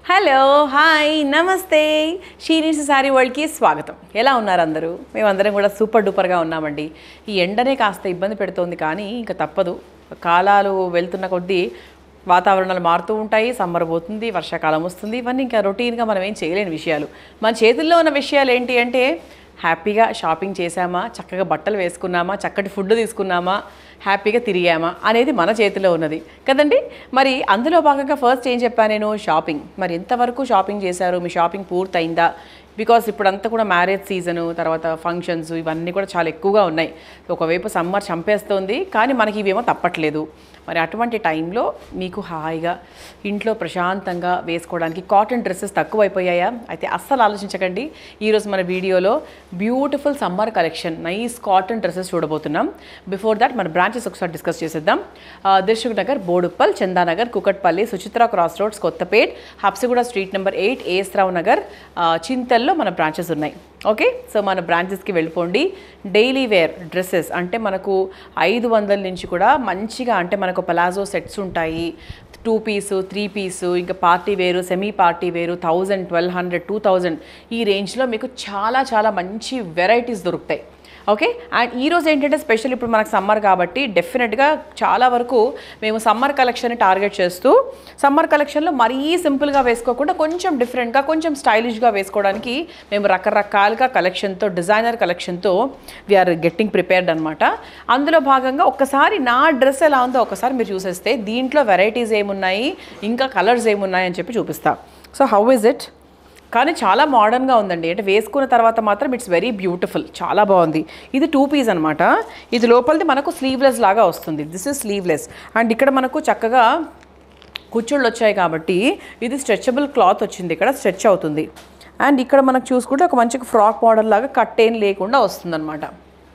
hello hi నమస్తే షీనిస్ శారీ వరల్డ్కి స్వాగతం ఎలా ఉన్నారు అందరూ మేమందరం కూడా సూపర్ డూపర్గా ఉన్నామండి ఈ ఎండనే కాస్త ఇబ్బంది పెడుతోంది కానీ ఇంకా తప్పదు కాలాలు వెళ్తున్న కొద్దీ వాతావరణాలు మారుతూ ఉంటాయి సమ్మర్ పోతుంది వర్షాకాలం వస్తుంది ఇవన్నీ ఇంకా రొటీన్గా మనం ఏం చేయలేని విషయాలు మన చేతుల్లో ఉన్న విషయాలు ఏంటి అంటే హ్యాపీగా షాపింగ్ చేశామా చక్కగా బట్టలు వేసుకున్నామా చక్కటి ఫుడ్ తీసుకున్నామా హ్యాపీగా తిరిగామా అనేది మన చేతిలో ఉన్నది కదండి మరి అందులో భాగంగా ఫస్ట్ ఏం చెప్పాను నేను షాపింగ్ మరి ఎంతవరకు షాపింగ్ చేశారు మీ షాపింగ్ పూర్తయిందా బికాస్ ఇప్పుడంతా కూడా మ్యారేజ్ సీజను తర్వాత ఫంక్షన్స్ ఇవన్నీ కూడా చాలా ఎక్కువగా ఉన్నాయి ఒకవైపు సమ్మర్ చంపేస్తుంది కానీ మనకి ఇవేమో తప్పట్లేదు మరి అటువంటి టైంలో మీకు హాయిగా ఇంట్లో ప్రశాంతంగా వేసుకోవడానికి కాటన్ డ్రెస్సెస్ తక్కువైపోయాయా అయితే అస్సలు ఆలోచించకండి ఈరోజు మన వీడియోలో beautiful summer collection nice cotton dresses చూడబోతున్నాం బిఫోర్ దట్ మన బ్రాంచెస్ ఒకసారి డిస్కస్ చేసేద్దాం ఆ, Dilsukh Nagar Boduppal Chandanagar Kukatpally Suchitra cross roads Kothapet Habsiguda street number eight AS Rao Nagar ఆ, చింతల్లో మన బ్రాంచెస్ ఉన్నాయి ఓకే సో మన బ్రాంచెస్కి వెళ్ళిపోండి డైలీ వేర్ డ్రెస్సెస్ అంటే మనకు ఐదు వందల నుంచి కూడా మంచిగా అంటే మనకు పలాజో సెట్స్ ఉంటాయి టూ పీసు త్రీ పీసు ఇంకా పార్టీ వేరు సెమీ పార్టీ వేరు thousand twelve hundred two thousand ఈ రేంజ్లో మీకు చాలా చాలా మంచి వెరైటీస్ దొరుకుతాయి ఓకే అండ్ ఈరోజు ఏంటంటే స్పెషల్ ఇప్పుడు మనకు సమ్మర్ కాబట్టి డెఫినెట్గా చాలా వరకు మేము సమ్మర్ కలెక్షన్ని టార్గెట్ చేస్తూ సమ్మర్ కలెక్షన్లో మరీ సింపుల్గా వేసుకోకుండా కొంచెం డిఫరెంట్గా కొంచెం స్టైలిష్గా వేసుకోవడానికి మేము రకరకాలుగా కలెక్షన్తో డిజైనర్ కలెక్షన్తో వీఆర్ గెట్టింగ్ ప్రిపేర్డ్ అనమాట అందులో భాగంగా ఒక్కసారి నా డ్రెస్ ఎలా ఉందో ఒకసారి మీరు చూసేస్తే దీంట్లో వెరైటీస్ ఏమున్నాయి ఇంకా కలర్స్ ఏమున్నాయి అని చెప్పి చూపిస్తా సో హౌ ఇస్ ఇట్ కానీ చాలా మోడర్న్గా ఉందండి అంటే వేసుకున్న తర్వాత మాత్రం ఇట్స్ వెరీ బ్యూటిఫుల్ చాలా బాగుంది ఇది టూ పీస్ అనమాట ఇది లోపలిది మనకు స్లీవ్లెస్ లాగా వస్తుంది దిస్ ఇస్ స్లీవ్లెస్ అండ్ ఇక్కడ మనకు చక్కగా కుచ్చుళ్ళు వచ్చాయి కాబట్టి ఇది స్ట్రెచబుల్ క్లాత్ వచ్చింది ఇక్కడ స్ట్రెచ్ అవుతుంది అండ్ ఇక్కడ మనకు చూసుకుంటే ఒక మంచి ఫ్రాక్ మోడల్ లాగా కట్ ఏం లేకుండా వస్తుందన్నమాట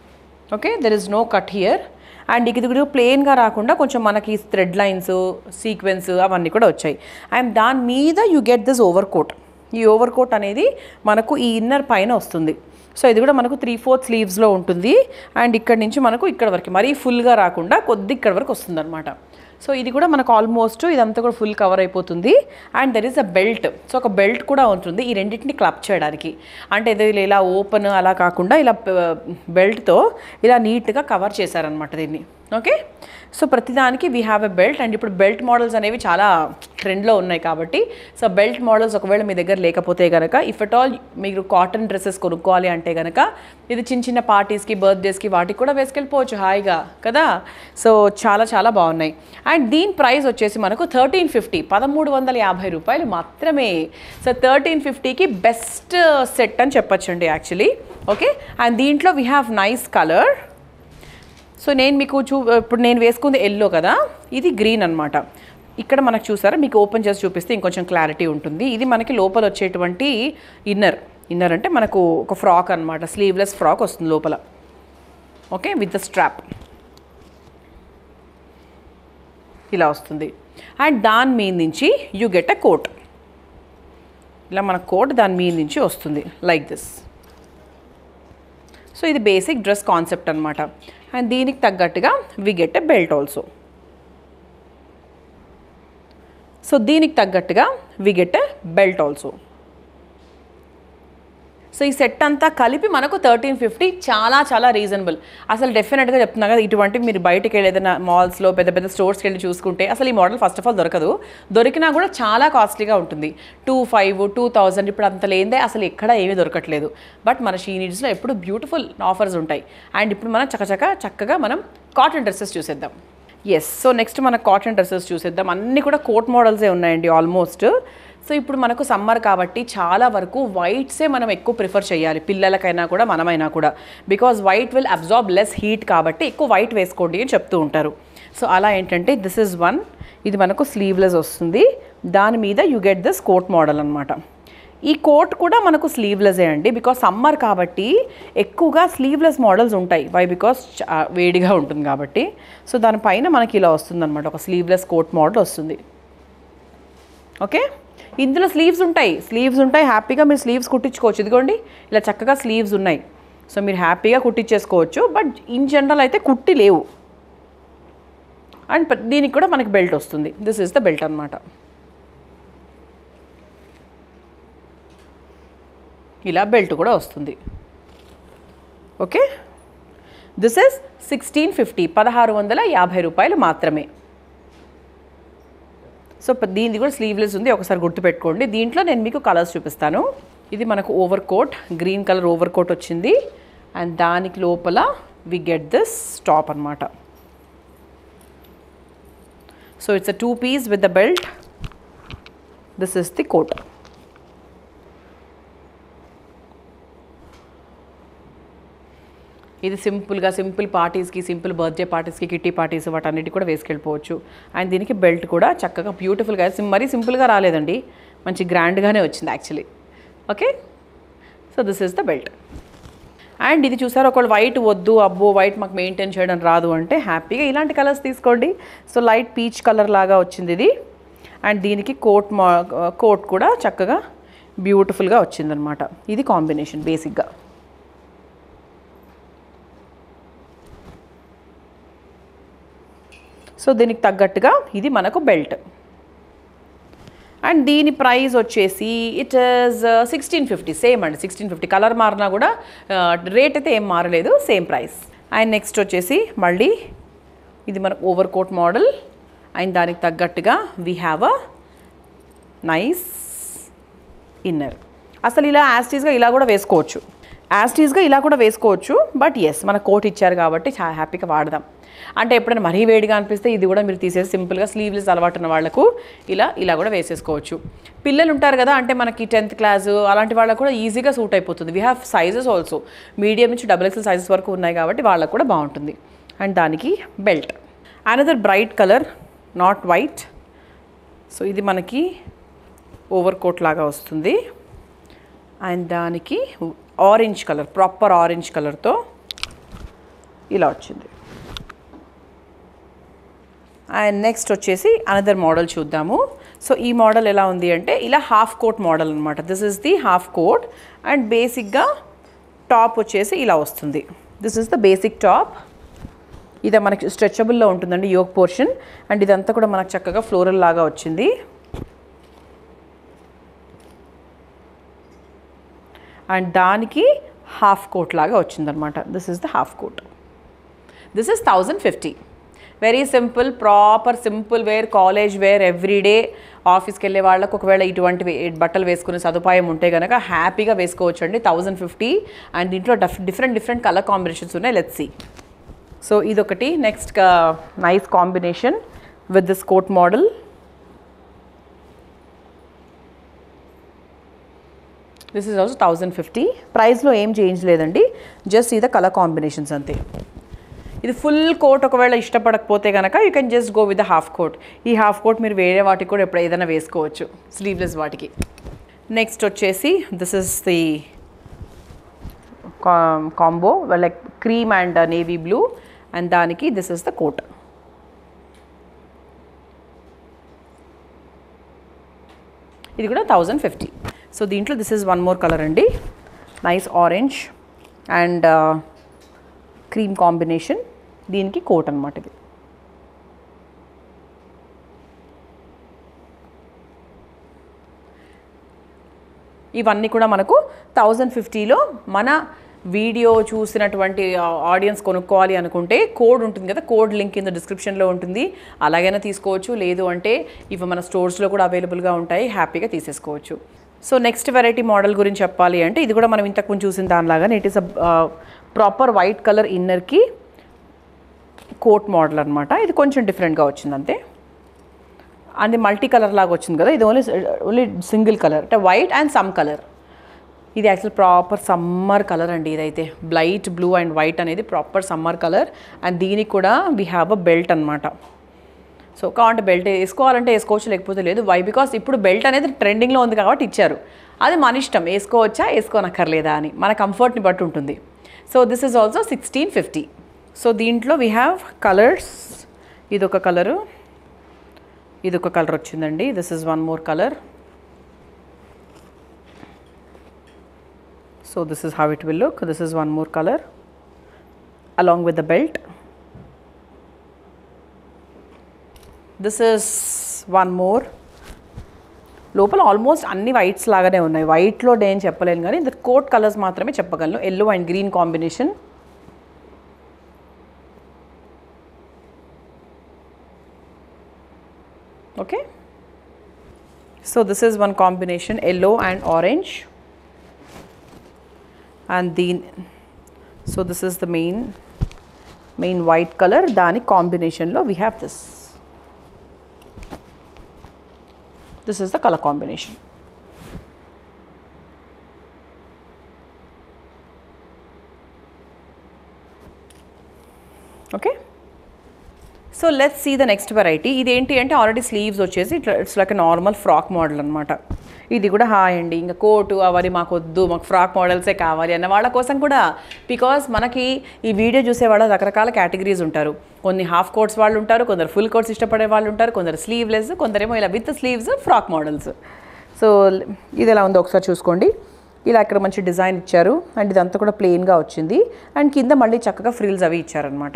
okay there is no cut here and ఇది కూడా ప్లెయిన్గా రాకుండా కొంచెం మనకి థ్రెడ్ లైన్స్ సీక్వెన్స్ అవన్నీ కూడా వచ్చాయి అండ్ దాని మీద you get this overcoat ఈ ఓవర్ కోట్ అనేది మనకు ఈ ఇన్నర్ పైన వస్తుంది సో ఇది కూడా మనకు త్రీ ఫోర్త్ స్లీవ్స్లో ఉంటుంది అండ్ ఇక్కడ నుంచి మనకు ఇక్కడ వరకు మరీ ఫుల్గా రాకుండా కొద్ది ఇక్కడ వరకు వస్తుంది అనమాట సో ఇది కూడా మనకు ఆల్మోస్ట్ ఇదంతా కూడా ఫుల్ కవర్ అయిపోతుంది and there is a belt so ఒక బెల్ట్ కూడా ఉంటుంది ఈ రెండింటిని క్లబ్ చేయడానికి అంటే ఇది ఇలా ఓపెన్ అలా కాకుండా ఇలా బెల్ట్తో ఇలా నీట్గా కవర్ చేశారనమాట దీన్ని ఓకే సో ప్రతిదానికి we have a belt and ఇప్పుడు బెల్ట్ మోడల్స్ అనేవి చాలా ట్రెండ్లో ఉన్నాయి కాబట్టి సో బెల్ట్ మోడల్స్ ఒకవేళ మీ దగ్గర లేకపోతే కనుక ఇఫ్ అట్ ఆల్ మీరు కాటన్ డ్రెస్సెస్ కొనుక్కోవాలి అంటే కనుక ఇది చిన్న చిన్న పార్టీస్కి బర్త్డేస్కి వాటికి కూడా వేసుకెళ్ళిపోవచ్చు హాయిగా కదా సో చాలా చాలా బాగున్నాయి అండ్ దీని ప్రైస్ వచ్చేసి మనకు థర్టీన్ ఫిఫ్టీ పదమూడు వందల యాభై రూపాయలు మాత్రమే సో థర్టీన్ ఫిఫ్టీకి బెస్ట్ సెట్ అని చెప్పొచ్చండి యాక్చువల్లీ ఓకే అండ్ దీంట్లో we have nice colour so నేను మీకు చూ ఇప్పుడు నేను వేసుకుంది ఎల్లో కదా ఇది గ్రీన్ అనమాట ఇక్కడ మనకు చూసారా మీకు ఓపెన్ చేసి చూపిస్తే ఇంకొంచెం క్లారిటీ ఉంటుంది ఇది మనకి లోపల వచ్చేటువంటి ఇన్నర్ ఇన్నర్ అంటే మనకు ఒక ఫ్రాక్ అనమాట స్లీవ్లెస్ ఫ్రాక్ వస్తుంది లోపల ఓకే విత్ ద స్ట్రాప్ ఇలా వస్తుంది అండ్ దాని మీద నుంచి యూ గెట్ అ కోట్ ఇలా మన కోట్ దాని మీద నుంచి వస్తుంది లైక్ దిస్ సో ఇది బేసిక్ డ్రెస్ కాన్సెప్ట్ అనమాట అండ్ దీనికి తగ్గట్టుగా we get a belt also so దీనికి తగ్గట్టుగా we get a belt also so ఈ సెట్ అంతా కలిపి మనకు థర్టీన్ ఫిఫ్టీ చాలా చాలా రీజనబుల్ అసలు డెఫినెట్గా చెప్తున్నా కదా ఇటువంటివి మీరు బయటకు వెళ్ళి ఏదైనా మాల్స్లో పెద్ద పెద్ద స్టోర్స్కి వెళ్ళి చూసుకుంటే అసలు ఈ మోడల్ ఫస్ట్ ఆఫ్ ఆల్ దొరకదు దొరికినా కూడా చాలా కాస్ట్లీగా ఉంటుంది టూ ఫైవ్ టూ థౌజండ్ ఇప్పుడు అంత లేదే అసలు ఎక్కడ ఏమీ దొరకట్లేదు బట్ మన షీ నీడ్స్లో ఎప్పుడు బ్యూటిఫుల్ ఆఫర్స్ ఉంటాయి అండ్ ఇప్పుడు మనం చక్కచక్క చక్కగా మనం కాటన్ డ్రెస్సెస్ చూసేద్దాం ఎస్ సో నెక్స్ట్ మన కాటన్ డ్రెస్సెస్ చూసేద్దాం అన్నీ కూడా కోట్ మోడల్సే ఉన్నాయండి ఆల్మోస్ట్ సో ఇప్పుడు మనకు సమ్మర్ కాబట్టి చాలా వరకు వైట్సే మనం ఎక్కువ ప్రిఫర్ చేయాలి పిల్లలకైనా కూడా మనమైనా కూడా because white will absorb less heat కాబట్టి ఎక్కువ వైట్ వేసుకోండి అని చెప్తూ ఉంటారు సో అలా ఏంటంటే దిస్ ఇస్ వన్ ఇది మనకు స్లీవ్లెస్ వస్తుంది దాని మీద you get this coat model అనమాట ఈ కోట్ కూడా మనకు స్లీవ్లెసే అండి బికాస్ సమ్మర్ కాబట్టి ఎక్కువగా స్లీవ్లెస్ మోడల్స్ ఉంటాయి వై బికాస్ వేడిగా ఉంటుంది కాబట్టి సో దానిపైన మనకి ఇలా వస్తుంది అనమాట ఒక స్లీవ్లెస్ కోట్ మోడల్ వస్తుంది ఓకే ఇందులో స్లీవ్స్ ఉంటాయి స్లీవ్స్ ఉంటాయి హ్యాపీగా మీరు స్లీవ్స్ కుట్టించుకోవచ్చు ఇదిగోండి ఇలా చక్కగా స్లీవ్స్ ఉన్నాయి సో మీరు హ్యాపీగా కుట్టించేసుకోవచ్చు బట్ ఇన్ జనరల్ అయితే కుట్టి లేవు అండ్ దీనికి కూడా మనకి బెల్ట్ వస్తుంది దిస్ ఇస్ ద బెల్ట్ అనమాట ఇలా బెల్ట్ కూడా వస్తుంది okay this is sixteen fifty పదహారు వందల యాభై రూపాయలు మాత్రమే సో ప- దీనిది కూడా స్లీవ్లెస్ ఉంది ఒకసారి గుర్తుపెట్టుకోండి దీంట్లో నేను మీకు కలర్స్ చూపిస్తాను ఇది మనకు over coat green colour over coat వచ్చింది అండ్ దానికి లోపల వి గెట్ దిస్ టాప్ అనమాట so it's a two piece with the belt this is the coat ఇది సింపుల్గా సింపుల్ పార్టీస్కి సింపుల్ బర్త్డే పార్టీస్కి కిట్టి పార్టీస్ వాటన్నిటి కూడా వేసుకెళ్ళిపోవచ్చు అండ్ దీనికి బెల్ట్ కూడా చక్కగా బ్యూటిఫుల్గా సిం- మరీ సింపుల్గా రాలేదండి మంచి గ్రాండ్గానే వచ్చింది actually okay so this is the belt and ఇది చూసారు ఒకళ్ళు వైట్ వద్దు అబ్బో వైట్ మాకు మెయింటైన్ చేయడం రాదు అంటే హ్యాపీగా ఇలాంటి కలర్స్ తీసుకోండి సో లైట్ పీచ్ కలర్ లాగా వచ్చింది ఇది అండ్ దీనికి కోట్ మా కోట్ కూడా చక్కగా బ్యూటిఫుల్గా వచ్చిందనమాట ఇది కాంబినేషన్ బేసిక్గా సో దీనికి తగ్గట్టుగా ఇది మనకు బెల్ట్ అండ్ దీని ప్రైస్ వచ్చేసి it is sixteen fifty same అండి సిక్స్టీన్ ఫిఫ్టీ కలర్ మారినా కూడా రేట్ అయితే ఏం మారలేదు సేమ్ ప్రైస్ అండ్ నెక్స్ట్ వచ్చేసి మళ్ళీ ఇది మనకు ఓవర్ కోట్ మోడల్ అండ్ దానికి తగ్గట్టుగా we have a nice inner అసలు ఇలా యాస్టీస్గా ఇలా కూడా వేసుకోవచ్చు యాస్టీస్గా ఇలా కూడా వేసుకోవచ్చు బట్ ఎస్ మన కోట్ ఇచ్చారు కాబట్టి చాలా హ్యాపీగా వాడదాం అంటే ఎప్పుడైనా మరీ వేడిగా అనిపిస్తే ఇది కూడా మీరు తీసేసి సింపుల్గా స్లీవ్లెస్ అలవాటు ఉన్న వాళ్ళకు ఇలా ఇలా కూడా వేసేసుకోవచ్చు పిల్లలు ఉంటారు కదా అంటే మనకి టెన్త్ క్లాస్ అలాంటి వాళ్ళకు కూడా ఈజీగా సూట్ అయిపోతుంది we have sizes also medium నుంచి డబుల్ ఎక్సెల్ సైజెస్ వరకు ఉన్నాయి కాబట్టి వాళ్ళకు కూడా బాగుంటుంది అండ్ దానికి belt another bright colour not white so ఇది మనకి ఓవర్ కోట్ లాగా వస్తుంది అండ్ దానికి ఆరెంజ్ కలర్ ప్రాపర్ ఆరెంజ్ కలర్తో ఇలా వచ్చింది అండ్ నెక్స్ట్ వచ్చేసి అనదర్ మోడల్ చూద్దాము సో ఈ మోడల్ ఎలా ఉంది అంటే ఇలా హాఫ్ కోట్ మోడల్ అనమాట this is the half coat and బేసిక్గా టాప్ వచ్చేసి ఇలా వస్తుంది this is the basic top ఇది మనకి స్ట్రెచబుల్లో ఉంటుందండి యోగ్ పోర్షన్ అండ్ ఇదంతా కూడా మనకు చక్కగా ఫ్లోరల్ లాగా వచ్చింది అండ్ దానికి హాఫ్ కోట్ లాగా వచ్చిందనమాట this is the half coat this is thousand fifty very simple proper simple wear college wear everyday ఆఫీస్కి వెళ్ళే వాళ్ళకు ఒకవేళ ఇటువంటి వే- బట్టలు వేసుకునే సదుపాయం ఉంటే కనుక హ్యాపీగా వేసుకోవచ్చు అండి థౌజండ్ ఫిఫ్టీ అండ్ దీంట్లో డఫ్ డిఫరెంట్ డిఫరెంట్ కలర్ కాంబినేషన్స్ ఉన్నాయి లెట్స్ సి సో ఇదొకటి next nice combination with this coat model this is also thousand fifty ప్రైస్లో ఏం చేంజ్ లేదండి జస్ట్ ఇది కలర్ కాంబినేషన్స్ అంతే ఇది ఫుల్ కోట్ ఒకవేళ ఇష్టపడకపోతే కనుక you can just go with half coat ఈ హాఫ్ కోట్ మీరు వేరే వాటికి కూడా ఎప్పుడు ఏదైనా వేసుకోవచ్చు స్లీవ్లెస్ వాటికి నెక్స్ట్ వచ్చేసి this is the combo like cream and navy blue and దానికి దిస్ ఇస్ ద కోట్ ఇది కూడా థౌజండ్ ఫిఫ్టీ సో దీంట్లో this is one more colour అండి nice orange and cream combination దీనికి కోట్ అనమాట ఇది ఇవన్నీ కూడా మనకు థౌజండ్ ఫిఫ్టీలో మన వీడియో చూసినటువంటి ఆడియన్స్ కొనుక్కోవాలి అనుకుంటే కోడ్ ఉంటుంది కదా కోడ్ లింక్ కింద డిస్క్రిప్షన్లో ఉంటుంది అలాగైనా తీసుకోవచ్చు లేదు అంటే ఇవి మన స్టోర్స్లో కూడా అవైలబుల్గా ఉంటాయి హ్యాపీగా తీసేసుకోవచ్చు సో నెక్స్ట్ వెరైటీ మోడల్ గురించి చెప్పాలి అంటే ఇది కూడా మనం ఇంతకుముందు చూసిన దానిలాగానే it is a proper white colour ఇన్నర్కి కోట్ మోడల్ అనమాట ఇది కొంచెం డిఫరెంట్గా వచ్చింది అంతే అది మల్టీ కలర్ లాగా వచ్చింది కదా ఇది ఓన్లీ ఓన్లీ సింగిల్ కలర్ అంటే వైట్ అండ్ సమ్ కలర్ ఇది యాక్చువల్ ప్రాపర్ సమ్మర్ కలర్ అండి ఇదైతే బ్లైట్ బ్లూ అండ్ వైట్ అనేది ప్రాపర్ సమ్మర్ కలర్ అండ్ దీనికి కూడా వీ హ్యావ్ అ బెల్ట్ అనమాట సో కావాలంటే బెల్ట్ వేసుకోవాలంటే వేసుకోవచ్చు లేకపోతే లేదు వై బికాస్ ఇప్పుడు బెల్ట్ అనేది ట్రెండింగ్లో ఉంది కాబట్టి ఇచ్చారు అది మన ఇష్టం వేసుకోవచ్చా వేసుకోనక్కర్లేదా అని మన కంఫర్ట్ని బట్టి ఉంటుంది so this is also sixteen fifty so దీంట్లో వీ హ్యావ్ కలర్స్ ఇదొక కలరు ఇదొక కలర్ వచ్చిందండి this is one more colour so this is how it will look this is one more colour along with the belt this is one more లోపల almost అన్ని whites లాగానే ఉన్నాయి వైట్లో నేను చెప్పలేను కానీ ఇది కోట్ కలర్స్ మాత్రమే చెప్పగలను yellow and green combination okay so this is one combination yellow and orange and దీన్ so this is the main main white colour దాని కాంబినేషన్లో we have this this is the colour combination okay so let's see the next variety ఇది ఏంటి అంటే already sleeves వచ్చేసి it's like normal frock model అనమాట ఇది కూడా హాయ్ అండి ఇంకా కోటు అవన్నీ మాకు వద్దు మాకు ఫ్రాక్ మోడల్సే కావాలి అన్న వాళ్ళ కోసం కూడా బికాస్ మనకి ఈ వీడియో చూసే వాళ్ళ రకరకాల కేటగిరీస్ ఉంటారు కొన్ని హాఫ్ కోట్స్ వాళ్ళు ఉంటారు కొందరు ఫుల్ కోట్స్ ఇష్టపడే వాళ్ళు ఉంటారు కొందరు స్లీవ్లెస్ కొందరేమో ఇలా with sleeves frock models so ఇది ఎలా ఉందో ఒకసారి చూసుకోండి ఇలా ఇక్కడ మంచి డిజైన్ ఇచ్చారు అండ్ ఇదంతా కూడా ప్లెయిన్గా వచ్చింది అండ్ కింద మళ్ళీ చక్కగా ఫ్రిల్స్ అవి ఇచ్చారనమాట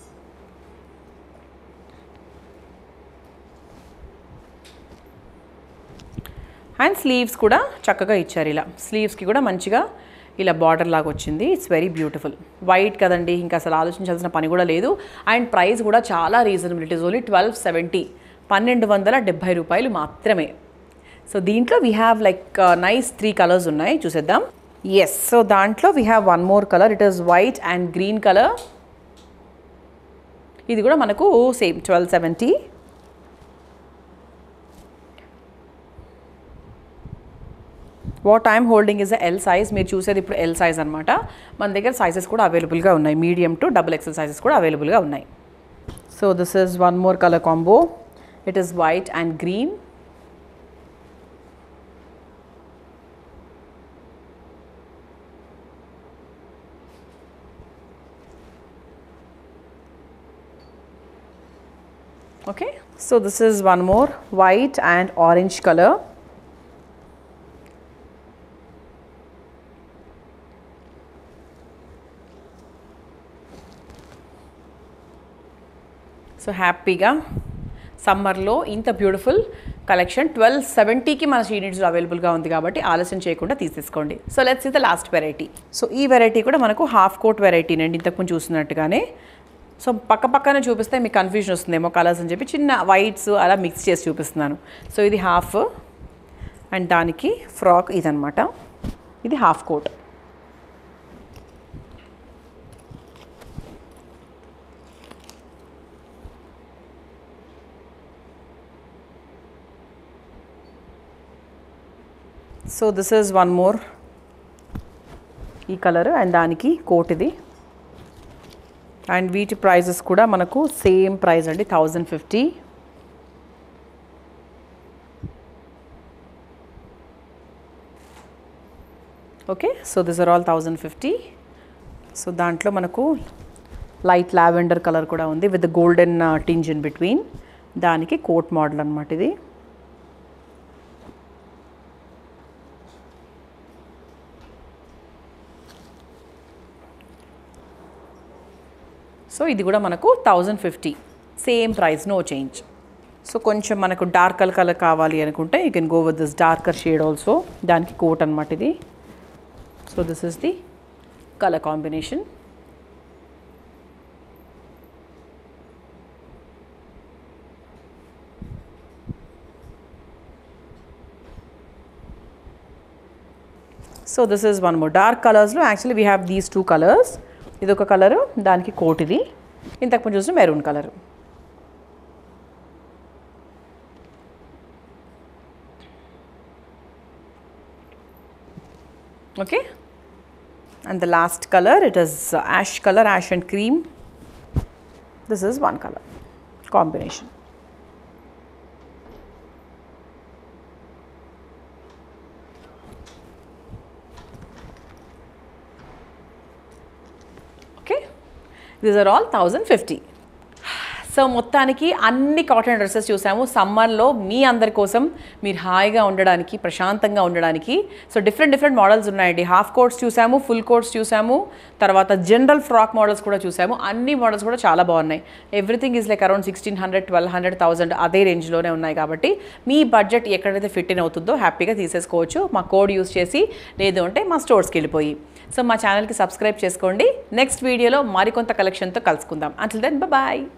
అండ్ స్లీవ్స్ కూడా చక్కగా ఇచ్చారు ఇలా స్లీవ్స్కి కూడా మంచిగా ఇలా బార్డర్ లాగా వచ్చింది ఇట్స్ వెరీ బ్యూటిఫుల్ వైట్ కదండి ఇంకా అసలు ఆలోచించాల్సిన పని కూడా లేదు అండ్ ప్రైస్ కూడా చాలా reasonable it is only twelve seventy పన్నెండు వందల డెబ్భై రూపాయలు మాత్రమే సో దీంట్లో we have like nice three colours ఉన్నాయి చూసేద్దాం ఎస్ సో దాంట్లో we have one more colour it is white and green colour ఇది కూడా మనకు same twelve seventy what I'm holding is L size మీరు చూసేది ఇప్పుడు ఎల్ సైజ్ అనమాట మన దగ్గర సైజెస్ కూడా అవైలబుల్గా ఉన్నాయి medium to double XL sizes కూడా అవైలబుల్గా ఉన్నాయి so this is one more colour combo it is white and green okay so this is one more white and orange color so హ్యాపీగా సమ్మర్లో ఇంత బ్యూటిఫుల్ కలెక్షన్ ట్వెల్వ్ సెవెంటీకి మన యూనిట్స్లో అవైలబుల్గా ఉంది కాబట్టి ఆలస్యం చేయకుండా తీసేసుకోండి సో లెట్స్ ఇది లాస్ట్ వెరైటీ సో ఈ వెరైటీ కూడా మనకు హాఫ్ కోట్ వెరైటీ అండి ఇంతకుముందు చూస్తున్నట్టుగానే సో పక్క పక్కన చూపిస్తే మీకు కన్ఫ్యూజన్ వస్తుందేమో కలర్స్ అని చెప్పి చిన్న వైట్స్ అలా మిక్స్ చేసి చూపిస్తున్నాను సో ఇది హాఫ్ అండ్ దానికి ఫ్రాక్ ఇదనమాట ఇది half coat so this is one more ఈ కలర్ అండ్ దానికి కోట్ ఇది అండ్ వీటి ప్రైజెస్ కూడా మనకు సేమ్ ప్రైస్ అండి thousand fifty okay so this are all thousand fifty so దాంట్లో మనకు లైట్ లావెండర్ కలర్ కూడా ఉంది with golden tinge in between దానికి కోట్ మోడల్ అనమాట ఇది సో ఇది కూడా మనకు thousand fifty same price no change so కొంచెం మనకు డార్కర్ కలర్ కావాలి అనుకుంటే you can go with this darker shade also దానికి కోట్ అనమాట ఇది so this is the colour combination so this is one more dark కలర్స్లో actually we have these two colours ఇది ఒక కలరు దానికి కోట్ ఇది ఇంతకుముందు చూసిన maroon colour okay and the last colour it is ash colour ash and cream this is one colour combination okay these are all thousand fifty so మొత్తానికి అన్ని cotton dresses చూసాము సమ్మర్లో మీ అందరి కోసం మీరు హాయిగా ఉండడానికి ప్రశాంతంగా ఉండడానికి సో డిఫరెంట్ డిఫరెంట్ మోడల్స్ ఉన్నాయండి హాఫ్ కోట్స్ చూసాము ఫుల్ కోట్స్ చూసాము తర్వాత జనరల్ ఫ్రాక్ మోడల్స్ కూడా చూసాము అన్ని మోడల్స్ కూడా చాలా బాగున్నాయి everything is like around sixteen hundred twelve hundred thousand అదే రేంజ్లోనే ఉన్నాయి కాబట్టి మీ బడ్జెట్ ఎక్కడైతే ఫిట్ ఇన్ అవుతుందో హ్యాపీగా తీసేసుకోవచ్చు మా కోడ్ యూస్ చేసి లేదు అంటే మా స్టోర్స్కి వెళ్ళిపోయి సో మా ఛానల్కి సబ్స్క్రైబ్ చేసుకోండి నెక్స్ట్ వీడియోలో మరికొంత కలెక్షన్తో కలుసుకుందాం అంటిల్ దెన్ బాయ్